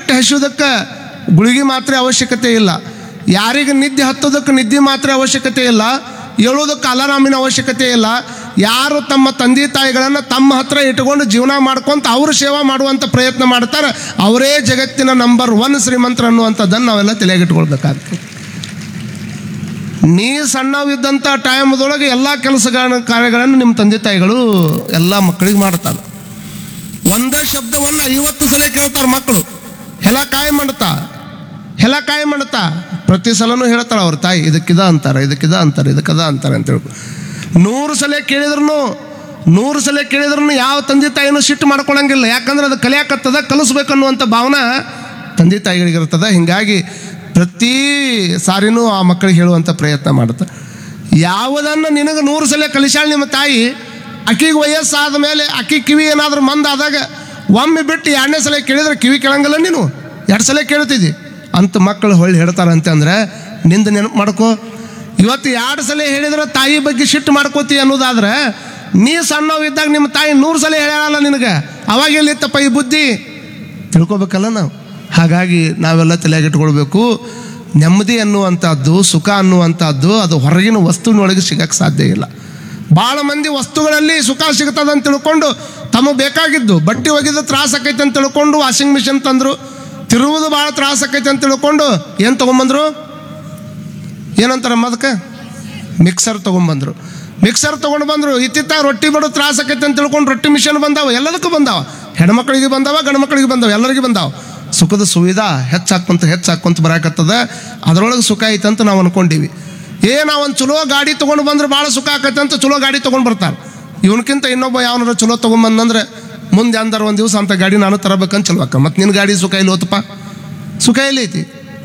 ಹೊಟ್ಟೆ ಹಸಿಯೋದಕ್ಕೆ ಗುಳಿಗೆ ಮಾತ್ರ ಅವಶ್ಯಕತೆ ಇಲ್ಲ ಯಾರಿಗೆ ನಿದ್ದೆ ಹತ್ತೋದಕ್ಕೆ ನಿದ್ದೆ ಮಾತ್ರ ಅವಶ್ಯಕತೆ ಇಲ್ಲ ಹೇಳೋದಕ್ಕೆ ಅಲಾರಾಮಿನ ಅವಶ್ಯಕತೆ ಇಲ್ಲ ಯಾರು ತಮ್ಮ ತಂದೆ ತಾಯಿಗಳನ್ನು ತಮ್ಮ ಹತ್ರ ಇಟ್ಕೊಂಡು ಜೀವನ ಮಾಡ್ಕೊಂತ ಅವರು ಸೇವಾ ಮಾಡುವಂಥ ಪ್ರಯತ್ನ ಮಾಡ್ತಾರೆ ಅವರೇ ಜಗತ್ತಿನ ನಂಬರ್ ಒನ್ ಶ್ರೀಮಂತರು ಅನ್ನುವಂಥದ್ದನ್ನು ನಾವೆಲ್ಲ ತಲೆಯಾಗಿಟ್ಕೊಳ್ಬೇಕಾಗ್ತದೆ ನೀ ಸಣ್ಣವಿದ್ದಂಥ ಟೈಮ್ದೊಳಗೆ ಎಲ್ಲ ಕೆಲಸಗಳ ಕಾರ್ಯಗಳನ್ನು ನಿಮ್ಮ ತಂದೆ ತಾಯಿಗಳು ಎಲ್ಲ ಮಕ್ಕಳಿಗೆ ಮಾಡ್ತಾರೆ ಒಂದೇ ಶಬ್ದವನ್ನು ಐವತ್ತು ಸಲ ಕೇಳ್ತಾರೆ ಮಕ್ಕಳು ಹೆಲ ಕಾಯಿ ಮಾಡ್ತಾ ಹೆಲ ಕಾಯಿ ಮಾಡ್ತಾ ಪ್ರತಿ ಸಲನೂ ಹೇಳ್ತಾಳೆ ಅವ್ರ ತಾಯಿ ಇದಕ್ಕಿದ ಅಂತಾರೆ ಇದಕ್ಕಿದ ಅಂತಾರೆ ಇದಕ್ಕದ ಅಂತಾರೆ ಅಂತ ಹೇಳ್ಕೊ ನೂರು ಸಲ ಕೇಳಿದ್ರು ನೂರು ಸಲ ಕೇಳಿದ್ರು ಯಾವ ತಂದೆ ತಾಯಿನೂ ಸಿಟ್ಟು ಮಾಡ್ಕೊಳಂಗಿಲ್ಲ ಯಾಕಂದ್ರೆ ಅದು ಕಲಿಯಾಕತ್ತದ ಕಲಿಸ್ಬೇಕನ್ನುವಂಥ ಭಾವನೆ ತಂದೆ ತಾಯಿಗಳಿಗಿರ್ತದೆ ಹಿಂಗಾಗಿ ಪ್ರತಿ ಸಾರಿನೂ ಆ ಮಕ್ಕಳಿಗೆ ಹೇಳುವಂಥ ಪ್ರಯತ್ನ ಮಾಡುತ್ತೆ ಯಾವುದನ್ನು ನಿನಗೆ ನೂರು ಸಲ ಕಲಿಸಾಳ ನಿಮ್ಮ ತಾಯಿ ಅಕ್ಕಿಗೆ ವಯಸ್ಸಾದ ಮೇಲೆ ಅಕ್ಕಿ ಕಿವಿ ಏನಾದರೂ ಮಂದಾದಾಗ ಒಮ್ಮೆ ಬಿಟ್ಟು ಎರಡನೇ ಸಲ ಕೇಳಿದ್ರೆ ಕಿವಿ ಕೇಳಂಗಿಲ್ಲ ನೀನು ಎರಡು ಸಲ ಕೇಳ್ತಿದ್ದಿ ಅಂತ ಮಕ್ಕಳು ಹೊಳ್ಳಿ ಹೇಳ್ತಾರಂತೆ ಅಂದ್ರೆ ನಿಂದ ನೆನಪು ಮಾಡ್ಕೋ ಇವತ್ತು ಎರಡು ಸಲ ಹೇಳಿದ್ರೆ ತಾಯಿ ಬಗ್ಗೆ ಸಿಟ್ಟು ಮಾಡ್ಕೋತಿ ಅನ್ನೋದಾದ್ರೆ ನೀ ಸಣ್ಣವಿದ್ದಾಗ ನಿಮ್ಮ ತಾಯಿ ನೂರು ಸಲ ಹೇಳಲ್ಲ ನಿನಗೆ ಅವಾಗ ಎಲ್ಲಿತ್ತಪ್ಪ ಈ ಬುದ್ಧಿ ತಿಳ್ಕೊಬೇಕಲ್ಲ ನಾವು ಹಾಗಾಗಿ ನಾವೆಲ್ಲ ತಲೆಯಾಗಿಟ್ಕೊಳ್ಬೇಕು ನೆಮ್ಮದಿ ಅನ್ನುವಂಥದ್ದು ಸುಖ ಅನ್ನುವಂಥದ್ದು ಅದು ಹೊರಗಿನ ವಸ್ತುವಿನೊಳಗೆ ಸಿಗಕ್ಕೆ ಸಾಧ್ಯ ಇಲ್ಲ ಭಾಳ ಮಂದಿ ವಸ್ತುಗಳಲ್ಲಿ ಸುಖ ಸಿಗ್ತದೆ ಅಂತ ತಿಳ್ಕೊಂಡು ತಮಗೆ ಬೇಕಾಗಿದ್ದು ಬಟ್ಟೆ ಒಗೆದು ತ್ರಾಸ ಆಕೈತೆ ಅಂತ ತಿಳ್ಕೊಂಡು ವಾಷಿಂಗ್ ಮಿಷಿನ್ ತಂದರು ತಿರುವುದು ಭಾಳ ತ್ರಾಸ ಆಕೈತೆ ಅಂತ ತಿಳ್ಕೊಂಡು ಏನು ತೊಗೊಂಬಂದ್ರು ಏನಂತಾರಮ್ಮ ಅದಕ್ಕೆ ಮಿಕ್ಸರ್ ತೊಗೊಂಬಂದ್ರು ಮಿಕ್ಸರ್ ತೊಗೊಂಡು ಬಂದರು ಇತ್ತಿತ್ತ ರೊಟ್ಟಿ ಬಡೋ ತ್ರಾಸ ಆಕೈತೆ ಅಂತ ತಿಳ್ಕೊಂಡು ರೊಟ್ಟಿ ಮಿಷನ್ ಬಂದಾವ ಎಲ್ಲದಕ್ಕೂ ಬಂದಾವ ಹೆಣ್ಮಕ್ಳಿಗೆ ಬಂದಾವ ಗಂಡು ಮಕ್ಕಳಿಗೆ ಬಂದಾವ ಎಲ್ಲರಿಗೂ ಬಂದಾವ ಸುಖದ ಸುವಿಧಾ ಹೆಚ್ಚಾಕೊಂತ ಹೆಚ್ಚಾಕೊಂತ ಬರಾಕತ್ತದ ಅದರೊಳಗೆ ಸುಖ ಐತೆ ಅಂತ ನಾವು ಅನ್ಕೊಂಡೀವಿ ಏ ನಾವು ಒಂದು ಚಲೋ ಗಾಡಿ ತೊಗೊಂಡು ಬಂದ್ರೆ ಭಾಳ ಸುಖ ಆಕೈತೆ ಅಂತ ಚಲೋ ಗಾಡಿ ತೊಗೊಂಡು ಬರ್ತಾರೆ ಇವನಕ್ಕಿಂತ ಇನ್ನೊಬ್ಬ ಯಾವನಾರ ಚಲೋ ತೊಗೊಂಬಂದಂದ್ರೆ ಮುಂದೆ ಅಂದಾರ ಒಂದು ದಿವಸ ಅಂತ ಗಾಡಿ ನಾನು ತರಬೇಕಂತ ಚಲೋ ಅಕ್ಕ ಮತ್ತು ನಿನ್ನ ಗಾಡಿ ಸುಖ ಇಲ್ಲಿ ಹೋತಪ್ಪ ಸುಖ ಎಲ್ಲಿ ಐತಿ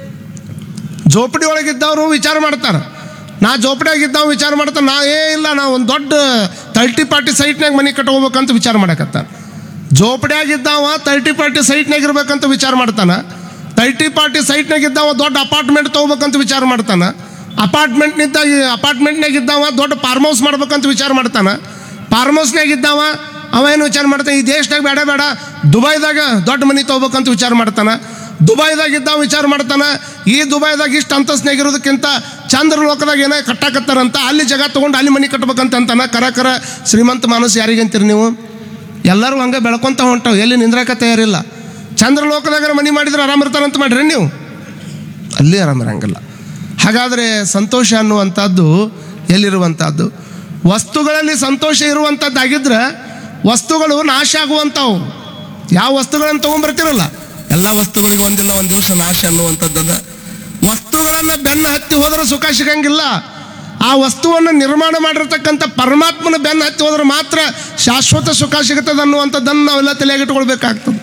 ಜೋಪಡಿ ಒಳಗಿದ್ದವರು ವಿಚಾರ ಮಾಡ್ತಾರೆ ನಾ ಜೋಪಡಿಯಾಗಿದ್ದವ್ ವಿಚಾರ ಮಾಡ್ತಾನೆ ನಾ ಏ ಇಲ್ಲ ನಾ ಒಂದು ದೊಡ್ಡ ತರ್ಟಿ ಪಾರ್ಟಿ ಸೈಟ್ನಾಗ ಮನೆ ಕಟ್ಕೋಬೇಕಂತ ವಿಚಾರ ಮಾಡಕತ್ತಾನ ಜೋಪಡಿಯಾಗಿದ್ದಾವ ತರ್ಟಿ ಪಾರ್ಟಿ ಸೈಟ್ನಾಗ ಇರ್ಬೇಕಂತ ವಿಚಾರ ಮಾಡ್ತಾನ ತರ್ಟಿ ಪಾರ್ಟಿ ಸೈಟ್ನಾಗ ಇದ್ದಾವ ದೊಡ್ಡ ಅಪಾರ್ಟ್ಮೆಂಟ್ ತೊಗೋಬೇಕಂತ ವಿಚಾರ ಮಾಡ್ತಾನ ಅಪಾರ್ಟ್ಮೆಂಟ್ನಿಂದ ಅಪಾರ್ಟ್ಮೆಂಟ್ನಾಗ ಇದ್ದಾವ ದೊಡ್ಡ ಫಾರ್ಮ್ ಹೌಸ್ ಮಾಡ್ಬೇಕಂತ ವಿಚಾರ ಮಾಡ್ತಾನ ಫಾರ್ಮ್ ಹೌಸ್ನಾಗ ಇದ್ದಾವ ಅವ ಏನು ವಿಚಾರ ಮಾಡ್ತಾನೆ ಈ ದೇಶದಾಗ ಬೇಡ ಬೇಡ ದುಬೈದಾಗ ದೊಡ್ಡ ಮನೆ ತೊಗೋಬೇಕಂತ ವಿಚಾರ ಮಾಡ್ತಾನ ದುಬೈದಾಗ ಇದ್ದಾವ ವಿಚಾರ ಮಾಡ್ತಾನ ಈ ದುಬೈದಾಗ ಇಷ್ಟು ಅಂತಸ್ನಾಗ ಇರೋದಕ್ಕಿಂತ ಚಂದ್ರ ಲೋಕದಾಗ ಏನೋ ಕಟ್ಟಾಕತ್ತಾರಂತ ಅಲ್ಲಿ ಜಾಗ ತೊಗೊಂಡು ಅಲ್ಲಿ ಮನೆ ಕಟ್ಬೇಕಂತ ಅಂತಾನ ಕರ ಕರ ಶ್ರೀಮಂತ ಮಾನಸ್ ಯಾರಿಗಂತೀರಿ ನೀವು ಎಲ್ಲರೂ ಹಂಗೆ ಬೆಳ್ಕೊಂತ ಹೊಂಟಾವ್ ಎಲ್ಲಿ ನಿಂದ್ರಾಕ ತಯಾರಿಲ್ಲ ಚಂದ್ರ ಲೋಕದಾಗ ಮನೆ ಮಾಡಿದ್ರೆ ಆರಾಮ ಇರ್ತಾರಂತ ಮಾಡ್ರಿ ನೀವು ಅಲ್ಲಿ ಆರಾಮಿರಂಗಿಲ್ಲ ಹಾಗಾದರೆ ಸಂತೋಷ ಅನ್ನುವಂಥದ್ದು ಎಲ್ಲಿರುವಂಥದ್ದು ವಸ್ತುಗಳಲ್ಲಿ ಸಂತೋಷ ಇರುವಂಥದ್ದಾಗಿದ್ರೆ ವಸ್ತುಗಳು ನಾಶ ಆಗುವಂಥವು ಯಾವ ವಸ್ತುಗಳನ್ನು ತೊಗೊಂಬರ್ತಿರಲ್ಲ ಎಲ್ಲ ವಸ್ತುಗಳಿಗೆ ಒಂದಿಲ್ಲ ಒಂದು ದಿವಸ ನಾಶ ಅನ್ನುವಂಥದ್ದದ ವಸ್ತುಗಳನ್ನು ಬೆನ್ನು ಹತ್ತಿ ಹೋದ್ರೆ ಸುಖ ಸಿಗಂಗಿಲ್ಲ ಆ ವಸ್ತುವನ್ನು ನಿರ್ಮಾಣ ಮಾಡಿರ್ತಕ್ಕಂಥ ಪರಮಾತ್ಮನ ಬೆನ್ನು ಹತ್ತಿ ಹೋದ್ರೆ ಮಾತ್ರ ಶಾಶ್ವತ ಸುಖ ಸಿಗುತ್ತದೆ ಅನ್ನುವಂಥದ್ದನ್ನು ನಾವೆಲ್ಲ ತಲೆಯಾಗಿಟ್ಕೊಳ್ಬೇಕಾಗ್ತದೆ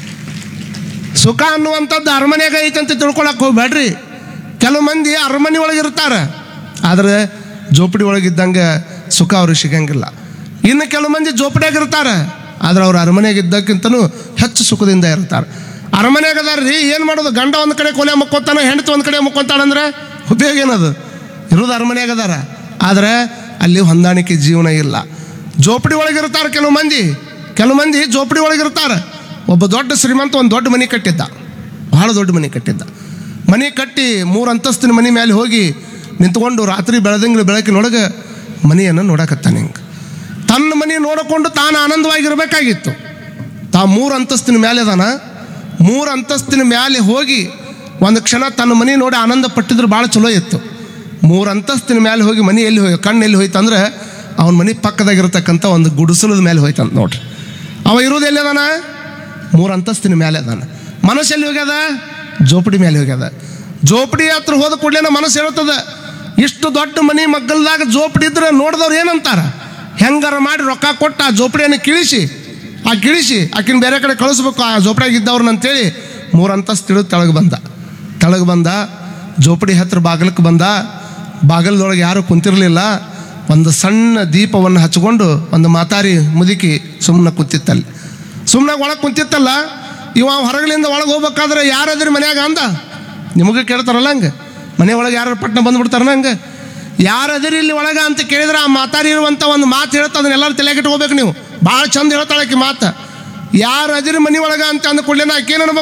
ಸುಖ ಅನ್ನುವಂಥದ್ದು ಅರಮನೆಯಾಗ ಐತೆ ಅಂತ ತಿಳ್ಕೊಳಕ್ಕೆ ಹೋಗ್ಬೇಡ್ರಿ ಕೆಲವು ಮಂದಿ ಅರಮನೆ ಒಳಗೆ ಇರ್ತಾರೆ ಆದರೆ ಜೋಪಡಿ ಒಳಗಿದ್ದಂಗೆ ಸುಖ ಅವ್ರಿಗೆ ಸಿಗಂಗಿಲ್ಲ ಇನ್ನು ಕೆಲವು ಮಂದಿ ಜೋಪಡಿಯಾಗ ಇರ್ತಾರೆ ಆದ್ರೆ ಅವ್ರು ಅರಮನೆಯಾಗ ಇದ್ದಕ್ಕಿಂತನೂ ಹೆಚ್ಚು ಸುಖದಿಂದ ಇರ್ತಾರೆ ಅರಮನೆಯಾಗ ಅದಾರ ರೀ ಏನು ಮಾಡೋದು ಗಂಡ ಒಂದು ಕಡೆ ಕೊಲೆ ಮುಕ್ಕೋತಾನೆ ಹೆಂಡತಿ ಒಂದು ಕಡೆ ಮುಕ್ಕೊಂತಾಳಂದ್ರೆ ಉಪಯೋಗ ಏನದು ಇರೋದು ಅರಮನೆಯಾಗ ಅದಾರ ಆದರೆ ಅಲ್ಲಿ ಹೊಂದಾಣಿಕೆ ಜೀವನ ಇಲ್ಲ ಜೋಪಡಿ ಒಳಗಿರ್ತಾರೆ ಕೆಲವು ಮಂದಿ ಕೆಲವು ಮಂದಿ ಜೋಪಡಿ ಒಳಗಿರ್ತಾರೆ ಒಬ್ಬ ದೊಡ್ಡ ಶ್ರೀಮಂತ ಒಂದು ದೊಡ್ಡ ಮನೆ ಕಟ್ಟಿದ್ದ ಭಾಳ ದೊಡ್ಡ ಮನೆ ಕಟ್ಟಿದ್ದ ಮನೆ ಕಟ್ಟಿ ಮೂರು ಅಂತಸ್ತಿನ ಮನೆ ಮೇಲೆ ಹೋಗಿ ನಿಂತ್ಕೊಂಡು ರಾತ್ರಿ ಬೆಳೆದಂಗ್ಳು ಬೆಳಕಿನೊಳಗೆ ಮನೆಯನ್ನು ನೋಡಕತ್ತಾನೆ ಹಿಂಗೆ ತನ್ನ ಮನೆ ನೋಡಿಕೊಂಡು ತಾನು ಆನಂದವಾಗಿರ್ಬೇಕಾಗಿತ್ತು ತಾ ಮೂರು ಅಂತಸ್ತಿನ ಮೇಲೆ ಅದಾನ ಮೂರು ಅಂತಸ್ತಿನ ಮೇಲೆ ಹೋಗಿ ಒಂದು ಕ್ಷಣ ತನ್ನ ಮನೆ ನೋಡಿ ಆನಂದ ಪಟ್ಟಿದ್ರೆ ಭಾಳ ಚಲೋ ಇತ್ತು ಮೂರು ಅಂತಸ್ತಿನ ಮೇಲೆ ಹೋಗಿ ಮನೆ ಎಲ್ಲಿ ಹೋಗಿ ಕಣ್ಣು ಎಲ್ಲಿ ಹೋಯ್ತಂದ್ರೆ ಅವನ ಮನೆ ಪಕ್ಕದಾಗಿರ್ತಕ್ಕಂಥ ಒಂದು ಗುಡಿಸಲದ ಮೇಲೆ ಹೋಯ್ತಂತ ನೋಡ್ರಿ ಅವ ಇರೋದು ಎಲ್ಲಿ ಅದಾನ ಮೂರು ಅಂತಸ್ತಿನ ಮೇಲೆ ಅದಾನ ಮನಸ್ಸು ಎಲ್ಲಿ ಹೋಗ್ಯದ ಜೋಪಡಿ ಮೇಲೆ ಹೋಗ್ಯದ ಜೋಪಡಿ ಹತ್ರ ಹೋದ ಕೂಡಲೇ ಮನಸ್ಸು ಹೇಳ್ತದ ಇಷ್ಟು ದೊಡ್ಡ ಮನೆ ಮಗ್ಗಲ್ದಾಗ ಜೋಪಡಿ ಇದ್ರೆ ನೋಡಿದವ್ರು ಏನಂತಾರ ಹೆಂಗಾರ ಮಾಡಿ ರೊಕ್ಕ ಕೊಟ್ಟು ಆ ಜೋಪಡಿಯನ್ನು ಕಿಳಿಸಿ ಆ ಕಿಳಿಸಿ ಆಕಿನ ಬೇರೆ ಕಡೆ ಕಳಿಸ್ಬೇಕು ಆ ಜೋಪಡಿಯಾಗ ಇದ್ದವ್ರನ್ನ ಅಂತೇಳಿ ಮೂರು ಅಂತಸ್ತು ತಿಳಿದು ತೆಳಗೆ ಬಂದ ತೆಳಗೆ ಬಂದ ಜೋಪಡಿ ಹತ್ರ ಬಾಗಿಲಕ್ಕೆ ಬಂದ ಬಾಗಿಲದೊಳಗೆ ಯಾರೂ ಕುಂತಿರಲಿಲ್ಲ ಒಂದು ಸಣ್ಣ ದೀಪವನ್ನು ಹಚ್ಕೊಂಡು ಒಂದು ಮಾತಾರಿ ಮುದುಕಿ ಸುಮ್ಮನೆ ಕೂತಿತ್ತಲ್ಲಿ ಸುಮ್ಮನೆ ಒಳಗೆ ಕುಂತಿತ್ತಲ್ಲ ಇವ ಹೊರಗಲಿಂದ ಒಳಗೆ ಹೋಗ್ಬೇಕಾದ್ರೆ ಯಾರಾದ್ರೂ ಮನ್ಯಾಗ ಅಂದ ನಿಮಗೆ ಕೇಳ್ತಾರಲ್ಲ ಹಂಗೆ ಮನೆ ಒಳಗೆ ಯಾರು ಪಟ್ನ ಬಂದ್ಬಿಡ್ತಾರನ ಹಂಗೆ ಯಾರದಿರಿ ಇಲ್ಲಿ ಒಳಗೆ ಅಂತ ಕೇಳಿದ್ರೆ ಆ ಮಾತಾರಿ ಇರುವಂಥ ಒಂದು ಮಾತು ಹೇಳ್ತಾ ಅದನ್ನ ಎಲ್ಲರೂ ತಲೆಗಿಟ್ಟು ನೀವು ಭಾಳ ಚಂದ ಹೇಳ್ತಾಳೆ ಆಕಿ ಮಾತು ಯಾರು ಅದಿರಿ ಮನೆ ಒಳಗೆ ಅಂತ ಅಂದ ಕೂಡಲೇ ಆಕೆ ಏನು ಅನ್ಬೇಕು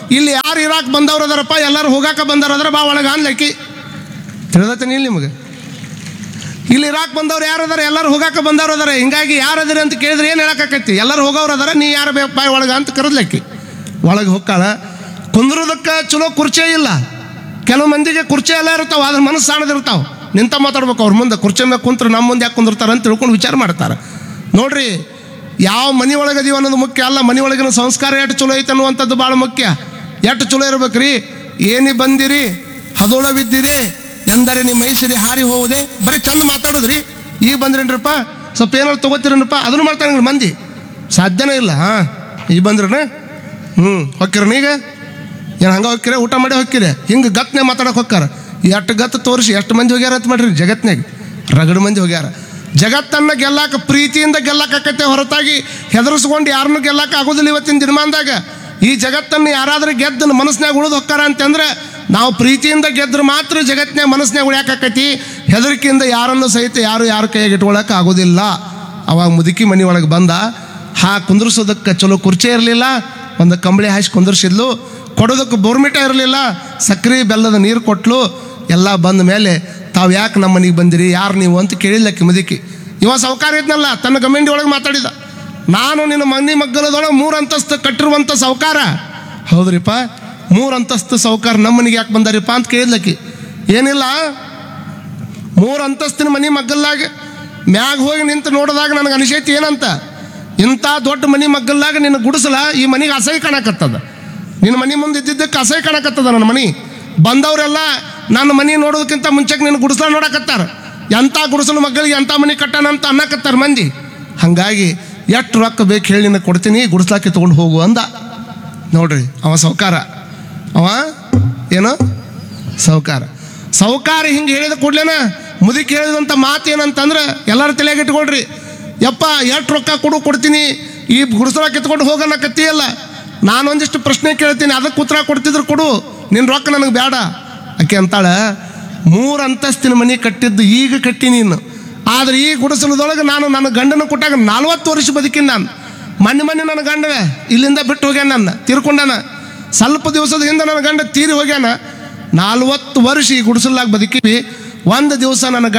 ಇಲ್ಲಿ ಯಾರು ಇರಾಕ್ ಬಂದವ್ರು ಅದಾರಪ್ಪ ಎಲ್ಲರೂ ಹೋಗಾಕ ಬಂದವ್ರು ಅದಾರ ಬಾ ಒಳಗೆ ಅನ್ಲಕ್ಕಿ ತಿಳಿದತ್ತೇನೆ ಇಲ್ಲಿ ನಿಮಗೆ ಇಲ್ಲಿ ಇರಾಕ್ ಬಂದವ್ರು ಯಾರು ಅದಾರ ಎಲ್ಲರೂ ಹೋಗಾಕ ಬಂದವ್ರು ಅದಾರ ಹಿಂಗಾಗಿ ಯಾರು ಅದಿರಿ ಅಂತ ಕೇಳಿದ್ರೆ ಏನು ಹೇಳಕ್ಕಾಕೈತಿ ಎಲ್ಲರೂ ಹೋಗೋರು ಅದಾರ ನೀ ಯಾರು ಬೇಕು ಬಾಯ್ ಒಳಗೆ ಅಂತ ಕರೆದ್ಲಕ್ಕಿ ಒಳಗೆ ಹೊಕ್ಕಾಳ ಕುಂದ್ರೋದಕ್ಕೆ ಚಲೋ ಕುರ್ಚಿ ಇಲ್ಲ ಕೆಲವು ಮಂದಿಗೆ ಕುರ್ಚಿ ಎಲ್ಲ ಇರ್ತಾವ ಅದ್ರ ಮನಸ್ಸು ಸಾಣದಿರ್ತಾವ ನಿಂತ ಮಾತಾಡ್ಬೇಕು ಅವ್ರ ಮುಂದೆ ಕುರ್ಚಿ ಮೇಲೆ ಕುಂತ್ರೆ ನಮ್ಮ ಮುಂದೆ ಯಾಕೆ ಕುಂದಿರ್ತಾರೆ ಅಂತ ತಿಳ್ಕೊಂಡು ವಿಚಾರ ಮಾಡ್ತಾರೆ ನೋಡ್ರಿ ಯಾವ ಮನೆ ಒಳಗೆ ಅದೀವಿ ಅನ್ನೋದು ಮುಖ್ಯ ಅಲ್ಲ ಮನೆ ಒಳಗಿನ ಸಂಸ್ಕಾರ ಎಷ್ಟು ಚಲೋ ಐತೆ ಅನ್ನುವಂಥದ್ದು ಭಾಳ ಮುಖ್ಯ ಎಷ್ಟು ಚಲೋ ಇರ್ಬೇಕ್ರಿ ಏನಿ ಬಂದಿರಿ ಹದೋಳ ಬಿದ್ದಿರಿ ಎಂದರೆ ನಿಮ್ಮ ಮೈಸಿರಿ ಹಾರಿ ಹೋಗುದೆ ಬರೀ ಚಂದ ಮಾತಾಡೋದ್ರಿ ಈಗ ಬಂದ್ರೇನ್ರಪ್ಪ ಸ್ವಲ್ಪ ಏನಾರು ತಗೋತೀರನಪ್ಪ ಅದನ್ನು ಮಾಡ್ತಾರೆ ಮಂದಿ ಸಾಧ್ಯನೇ ಇಲ್ಲ ಹಾಂ ಈಗ ಬಂದ್ರನ ಹ್ಞೂ ಹೊಕ್ಕಿರನ ಈಗ ಏನು ಹಂಗೆ ಹೊಕ್ಕಿರ ಊಟ ಮಾಡಿ ಹೊಕ್ಕಿರ ಹಿಂಗೆ ಗತ್ನೆ ಮಾತಾಡಕ್ಕೆ ಹೊಕ್ಕಾರ ಎಷ್ಟು ಗತ್ತು ತೋರಿಸಿ ಎಷ್ಟು ಮಂದಿ ಹೋಗ್ಯಾರ ಅಂತ ಮಾಡ್ರಿ ಜಗತ್ನಾಗ ರಗಡು ಮಂದಿ ಹೋಗ್ಯಾರ ಜಗತ್ತನ್ನು ಗೆಲ್ಲಾಕ ಪ್ರೀತಿಯಿಂದ ಗೆಲ್ಲಕ್ಕಾಕತ್ತೆ ಹೊರತಾಗಿ ಹೆದರ್ಸ್ಕೊಂಡು ಯಾರನ್ನೂ ಗೆಲ್ಲಕ್ಕೆ ಆಗೋದಿಲ್ಲ ಇವತ್ತಿನ ದಿನಮಾನದಾಗ ಈ ಜಗತ್ತನ್ನು ಯಾರಾದ್ರೂ ಗೆದ್ದು ಮನಸ್ಸಿನಾಗ ಉಳಿದು ಹೊಕ್ಕಾರ ಅಂತಂದ್ರೆ ನಾವು ಪ್ರೀತಿಯಿಂದ ಗೆದ್ರೆ ಮಾತ್ರ ಜಗತ್ತಿನಾಗ ಮನಸ್ಸಿನಾಗ ಉಳಿಯಾಕತಿ ಹೆದರಿಕೆಯಿಂದ ಯಾರನ್ನು ಸಹಿತ ಯಾರು ಯಾರ ಕೈಯಾಗ ಇಟ್ಕೊಳಕ್ಕೆ ಆಗೋದಿಲ್ಲ ಅವಾಗ ಮುದುಕಿ ಮನೆ ಒಳಗೆ ಬಂದ ಹಾ ಕುಂದ್ರಿಸೋದಕ್ಕೆ ಚಲೋ ಕುರ್ಚಿ ಇರಲಿಲ್ಲ ಒಂದು ಕಂಬಳಿ ಹಾಸಿ ಕುಂದ್ರಿಸಿದ್ಲು ಕೊಡೋದಕ್ಕೆ ಬೋರ್ಮಿಟ ಇರಲಿಲ್ಲ ಸಕ್ಕರೆ ಬೆಲ್ಲದ ನೀರು ಕೊಟ್ಲು ಎಲ್ಲ ಬಂದ ಮೇಲೆ ತಾವು ಯಾಕೆ ನಮ್ಮ ಮನೆಗೆ ಬಂದಿರಿ ಯಾರು ನೀವು ಅಂತ ಕೇಳಿಲ್ಲಕ್ಕೆ ಮುದುಕಿ ಇವ ಸಾವುಕಾರ ಇದ್ನಲ್ಲ ತನ್ನ ಗಮೆಂಡಿ ಒಳಗೆ ಮಾತಾಡಿದ ನಾನು ನಿನ್ನ ಮನೆ ಮಗ್ಗಲದೊಳಗೆ ಮೂರು ಅಂತಸ್ತು ಕಟ್ಟಿರುವಂಥ ಸಾವುಕಾರ ಹೌದ್ರಿಪ್ಪ ಮೂರು ಅಂತಸ್ತು ಸಾವುಕಾರ ನಮ್ಮ ಮನೆಗೆ ಯಾಕೆ ಬಂದಾರಿಪ್ಪ ಅಂತ ಕೇಳಿದ್ಲಕ್ಕಿ ಏನಿಲ್ಲ ಮೂರು ಅಂತಸ್ತಿನ ಮನೆ ಮಗ್ಗಲ್ಲಾಗ ಮ್ಯಾಗ ಹೋಗಿ ನಿಂತು ನೋಡಿದಾಗ ನನಗೆ ಅನಿಸೈತಿ ಏನಂತ ಇಂಥ ದೊಡ್ಡ ಮನೆ ಮಗ್ಗಲ್ಲಾಗ ನಿನ್ನ ಗುಡಿಸಲ ಈ ಮನೆಗೆ ಅಸಹ್ಯ ಕಾಣಕತ್ತದ ನಿನ್ನ ಮನೆ ಮುಂದೆ ಇದ್ದಿದ್ದಕ್ಕೆ ಅಸಹ್ಯ ಕಾಣಕತ್ತದ ನನ್ನ ಮನೆ ಬಂದವರೆಲ್ಲ ನನ್ನ ಮನೆ ನೋಡೋದಕ್ಕಿಂತ ಮುಂಚೆಗೆ ನಿನ್ನ ಗುಡಿಸಲ ನೋಡಕತ್ತಾರ ಎಂಥ ಗುಡಿಸಲು ಮಗ್ಗಳಿಗೆ ಎಂಥ ಮನೆ ಕಟ್ಟಾನ ಅಂತ ಅನ್ನಕತ್ತಾರ ಮಂದಿ ಹಾಗಾಗಿ ಎಷ್ಟು ರೊಕ್ಕ ಬೇಕು ಹೇಳಿ ನಿನಗೆ ಕೊಡ್ತೀನಿ ಗುಡಿಸ್ಲಾಕಿ ತೊಗೊಂಡು ಹೋಗು ಅಂದ ನೋಡ್ರಿ ಅವ ಸೌಕಾರ ಅವ ಏನು ಸೌಕಾರ ಸೌಕಾರ ಹಿಂಗೆ ಹೇಳಿದ ಕೂಡ್ಲೇನ ಮುದುಕಿ ಹೇಳಿದಂಥ ಮಾತು ಏನಂತಂದ್ರೆ ಎಲ್ಲರೂ ತಲೆಯಾಗ ಇಟ್ಕೊಳ್ರಿ ಯಪ್ಪ ಎಷ್ಟು ರೊಕ್ಕ ಕೊಡು ಕೊಡ್ತೀನಿ ಈ ಗುಡಿಸಲ ಕಿತ್ಕೊಂಡು ಹೋಗೋಣ ಕತ್ತಿಯಲ್ಲ ನಾನೊಂದಿಷ್ಟು ಪ್ರಶ್ನೆ ಕೇಳ್ತೀನಿ ಅದಕ್ಕೆ ಉತ್ತರ ಕೊಡ್ತಿದ್ರು ಕೊಡು ನಿನ್ನ ರೊಕ್ಕ ನನಗೆ ಬೇಡ ಆಕೆ ಅಂತಾಳ ಮೂರು ಅಂತಸ್ತಿನ ಮನೆ ಕಟ್ಟಿದ್ದು ಈಗ ಕಟ್ಟಿ ನೀನು ಆದ್ರೆ ಈ ಗುಡಿಸಲದೊಳಗೆ ನಾನು ನನ್ನ ಗಂಡನ ಕೊಟ್ಟಾಗ ನಲ್ವತ್ತು ವರ್ಷ ಬದುಕಿನ ನಾನು ಮೊನ್ನೆ ಮೊನ್ನೆ ನನ್ನ ಗಂಡವೇ ಇಲ್ಲಿಂದ ಬಿಟ್ಟು ಹೋಗ್ಯಾನ ನನ್ನ ತೀರ್ಕೊಂಡಾನ ಸ್ವಲ್ಪ ದಿವಸದ ಹಿಂದೆ ನನ್ನ ಗಂಡ ತೀರಿ ಹೋಗ್ಯಾನ ನಾಲ್ವತ್ತು ವರ್ಷ ಈ ಗುಡಿಸಲಾಗ ಬದುಕಿವಿ ಒಂದು ದಿವಸ ನನ್ನ